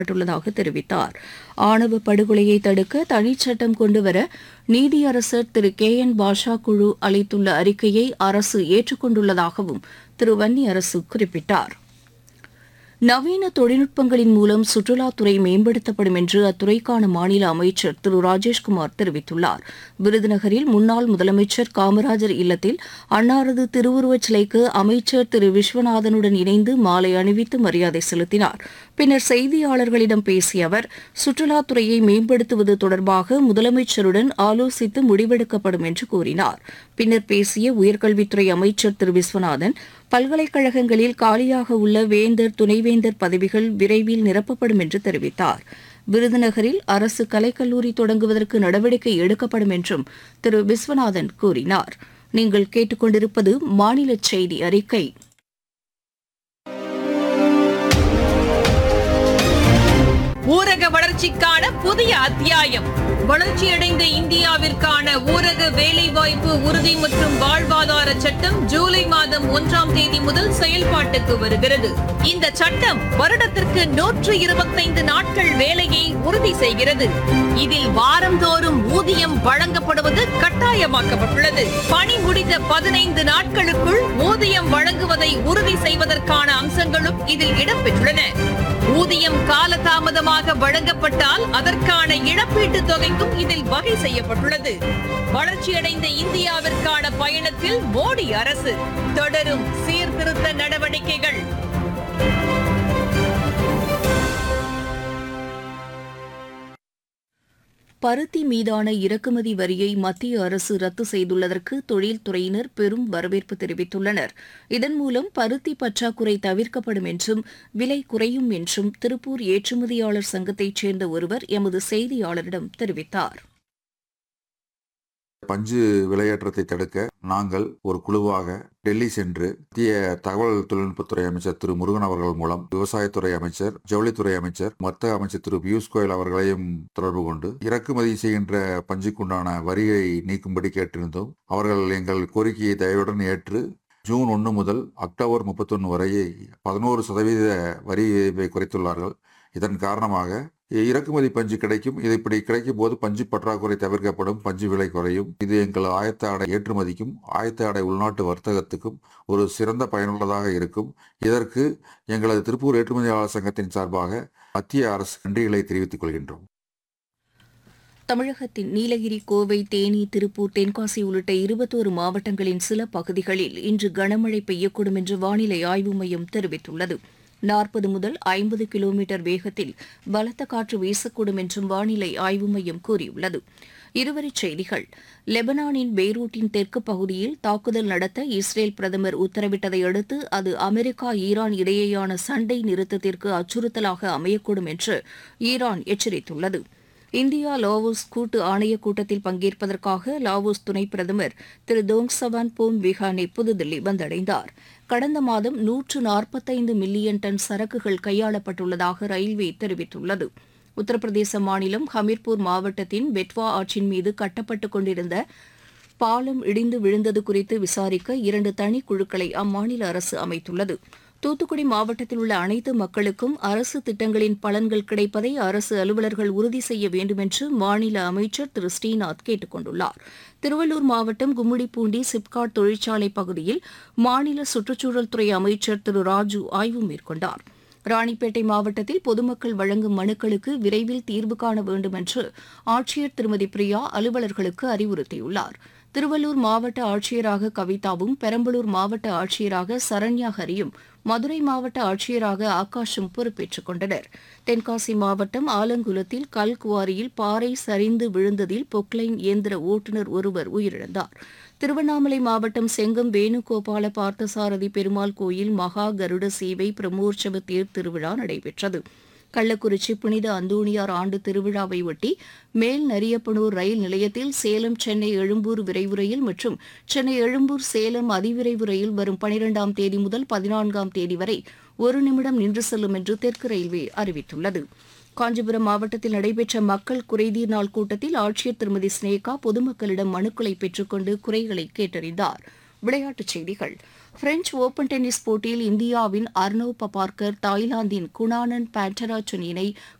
ப்பட்டுள்ளதாக தெரிவித்தார் ஆணவ படுகொலையை தடுக்க தனிச்சட்டம் கொண்டுவர நீதியரசர் திரு கே என் பாஷா குழு அளித்துள்ள அறிக்கையை அரசு ஏற்றுக்கொண்டுள்ளதாகவும் திரு வன்னியரசு குறிப்பிட்டார் நவீன தொழில்நுட்பங்களின் மூலம் சுற்றுலாத்துறை மேம்படுத்தப்படும் என்று அத்துறைக்கான மாநில அமைச்சர் திரு ராஜேஷ்குமார் தெரிவித்துள்ளார் விருதுநகரில் முன்னாள் முதலமைச்சர் காமராஜர் இல்லத்தில் அன்னாரது திருவுருவச் சிலைக்கு அமைச்சர் திரு விஸ்வநாதனுடன் இணைந்து மாலை அணிவித்து மரியாதை செலுத்தினார் பின்னர் செய்தியாளர்களிடம் பேசிய அவர் சுற்றுலாத்துறையை மேம்படுத்துவது தொடர்பாக முதலமைச்சருடன் ஆலோசித்து முடிவெடுக்கப்படும் என்று கூறினார் பின்னர் பேசிய உயர்கல்வித்துறை அமைச்சர் திரு விஸ்வநாதன் பல்கலைக்கழகங்களில் காலியாக உள்ள வேந்தர் துணைவேந்தர் பதவிகள் விரைவில் நிரப்பப்படும் என்று தெரிவித்தார் விருதுநகரில் அரசு கலைக்கல்லூரி தொடங்குவதற்கு நடவடிக்கை எடுக்கப்படும் என்றும் திரு விஸ்வநாதன் கூறினார் நீங்கள் கேட்டுக்கொண்டிருப்பது மாநில செய்தி அறிக்கை ஊரக வளர்ச்சிக்கான புதிய அத்தியாயம் வளர்ச்சியடைந்த இந்தியாவிற்கான ஊரக வேலைவாய்ப்பு உறுதி மற்றும் வாழ்வாதார சட்டம் ஜூலை மாதம் ஒன்றாம் தேதி முதல் செயல்பாட்டுக்கு வருகிறது இந்த சட்டம் வருடத்திற்கு நூற்று இருபத்தைந்து நாட்கள் வேலையை உறுதி செய்கிறது இதில் வாரந்தோறும் ஊதியம் வழங்கப்படுவது கட்டாயமாக்கப்பட்டுள்ளது பணி முடிந்த பதினைந்து நாட்களுக்குள் ஊதியம் வழங்குவதை உறுதி செய்வதற்கான அம்சங்களும் இதில் இடம்பெற்றுள்ளன ஊதியம் காலதாமதமாக வழங்கப்பட்டால் அதற்கான இழப்பீட்டுத் தொகைக்கும் இதில் வகை செய்யப்பட்டுள்ளது வளர்ச்சியடைந்த இந்தியாவிற்கான பயணத்தில் மோடி அரசு தொடரும் சீர்திருத்த நடவடிக்கைகள் பருத்தி மீதான இறக்குமதி வரியை மத்திய அரசு ரத்து செய்துள்ளதற்கு தொழில்துறையினர் பெரும் வரவேற்பு தெரிவித்துள்ளனர் இதன் மூலம் பருத்தி பற்றாக்குறை தவிர்க்கப்படும் என்றும் விலை குறையும் என்றும் திருப்பூர் ஏற்றுமதியாளர் சங்கத்தைச் சேர்ந்த ஒருவர் எமது செய்தியாளரிடம் தெரிவித்தார் பஞ்சு விலையேற்றத்தை தடுக்க நாங்கள் ஒரு குழுவாக டெல்லி சென்று மத்திய தகவல் தொழில்நுட்பத்துறை அமைச்சர் திரு முருகன் அவர்கள் மூலம் விவசாயத்துறை அமைச்சர் ஜவுளித்துறை அமைச்சர் மத்திய அமைச்சர் திரு பியூஷ் கோயல் அவர்களையும் தொடர்பு கொண்டு இறக்குமதி செய்கின்ற பஞ்சுக்குண்டான வரியை நீக்கும்படி கேட்டிருந்தோம் அவர்கள் எங்கள் கோரிக்கையை தயவுடன் ஏற்று ஜூன் ஒன்று முதல் அக்டோபர் முப்பத்தொன்று வரை பதினோரு சதவீத வரி விகிதத்தை குறைத்துள்ளார்கள் இதன் காரணமாக இறக்குமதி பஞ்சு கிடைக்கும் இது இப்படி கிடைக்கும் போது பஞ்சு பற்றாக்குறை தவிர்க்கப்படும் பஞ்சு விலை குறையும் இது எங்கள் ஆயத்த ஆடை ஏற்றுமதிக்கும் ஆயத்த ஆடை உள்நாட்டு வர்த்தகத்துக்கும் ஒரு சிறந்த பயனுள்ளதாக இருக்கும் இதற்கு எங்களது திருப்பூர் ஏற்றுமதியாளர் சங்கத்தின் சார்பாக மத்திய அரசு நன்றிகளை தெரிவித்துக் கொள்கின்றோம் தமிழகத்தின் நீலகிரி கோவை தேனி திருப்பூர் தென்காசி உள்ளிட்ட இருபத்தோரு மாவட்டங்களின் சில பகுதிகளில் இன்று கனமழை பெய்யக்கூடும் என்று வானிலை ஆய்வு மையம் தெரிவித்துள்ளது நாற்பது முதல் ஐம்பது கிலோமீட்டர் வேகத்தில் பலத்த காற்று வீசக்கூடும் என்றும் வானிலை ஆய்வு மையம் கூறியுள்ளது இருவரிச் செய்திகள் லெபனானின் பெய்ரூட்டின் தெற்கு பகுதியில் தாக்குதல் நடத்த இஸ்ரேல் பிரதமர் உத்தரவிட்டதை அடுத்து அது அமெரிக்கா ஈரான் இடையேயான சண்டை நிறுத்தத்திற்கு அச்சுறுத்தலாக அமையக்கூடும் என்று ஈரான் எச்சரித்துள்ளது இந்தியா லாவோஸ் கூட்டு ஆணையக் கூட்டத்தில் பங்கேற்பதற்காக லாவோஸ் துணை பிரதமர் திரு டோங்சவான் போம் விஹானே புதுதில்லி வந்தடைந்தார் கடந்த மாதம் நூற்று நாற்பத்தைந்து மில்லியன் டன் சரக்குகள் கையாளப்பட்டுள்ளதாக ரயில்வே தெரிவித்துள்ளது உத்தரப்பிரதேச மாநிலம் ஹமீர்பூர் மாவட்டத்தின் பெட்வா ஆற்றின் மீது கட்டப்பட்டுக் கொண்டிருந்த பாலம் இடிந்து விழுந்தது குறித்து விசாரிக்க இரண்டு தனிக்குழுக்களை அம்மாநில அரசு அமைத்துள்ளது தூத்துக்குடி மாவட்டத்தில் உள்ள அனைத்து மக்களுக்கும் அரசு திட்டங்களின் பலன்கள் கிடைப்பதை அரசு அலுவலர்கள் உறுதி செய்ய வேண்டுமென்று மாநில அமைச்சர் திரு ஸ்ரீநாத் கேட்டுக் கொண்டுள்ளார் திருவள்ளூர் மாவட்டம் கும்மிடிப்பூண்டி சிப்காட் தொழிற்சாலை பகுதியில் மாநில சுற்றுச்சூழல் துறை அமைச்சர் திரு ராஜு ஆய்வு மேற்கொண்டார் ராணிப்பேட்டை மாவட்டத்தில் பொதுமக்கள் வழங்கும் மனுக்களுக்கு விரைவில் தீர்வு காண வேண்டும் என்று ஆட்சியர் திருமதி பிரியா அலுவலர்களுக்கு அறிவுறுத்தியுள்ளார் திருவள்ளூர் மாவட்ட ஆட்சியராக கவிதாவும் பெரம்பலூர் மாவட்ட ஆட்சியராக சரண்யா ஹரியும் மதுரை மாவட்ட ஆட்சியராக ஆகாஷும் பொறுப்பேற்றுக் கொண்டனர் தென்காசி மாவட்டம் ஆலங்குளத்தில் கல்குவாரியில் பாறை சரிந்து விழுந்ததில் பொக்லைன் இயந்திர ஓட்டுநர் ஒருவர் உயிரிழந்தார் திருவண்ணாமலை மாவட்டம் செங்கம் வேணுகோபால பார்த்தசாரதி பெருமாள் கோயில் மகா கருட சேவை பிரமோற்சவ தேர் திருவிழா நடைபெற்றது கள்ளக்குறிச்சி புனித அந்தோணியார் ஆண்டு திருவிழாவை ஒட்டி மேல் நரியப்பனூர் ரயில் நிலையத்தில் சேலம் சென்னை எழும்பூர் விரைவு ரயில் மற்றும் சென்னை எழும்பூர் சேலம் அதிவிரைவு ரயில் வரும் பனிரெண்டாம் தேதி முதல் பதினான்காம் தேதி வரை ஒரு நிமிடம் நின்று செல்லும் என்று தெற்கு ரயில்வே அறிவித்துள்ளது காஞ்சிபுரம் மாவட்டத்தில் நடைபெற்ற மக்கள் குறைதீர் நாள் கூட்டத்தில் ஆட்சியர் திருமதி ஸ்னேகா பொதுமக்களிடம் மனுக்களை பெற்றுக்கொண்டு குறைகளை கேட்டறிந்தார் விளையாட்டுச் செய்திகள் பிரெஞ்ச் ஓபன் டென்னிஸ் போட்டியில் இந்தியாவின் அர்னோ பபார்கர் தாய்லாந்தின் குணானன் பேண்டராச்சன் இணை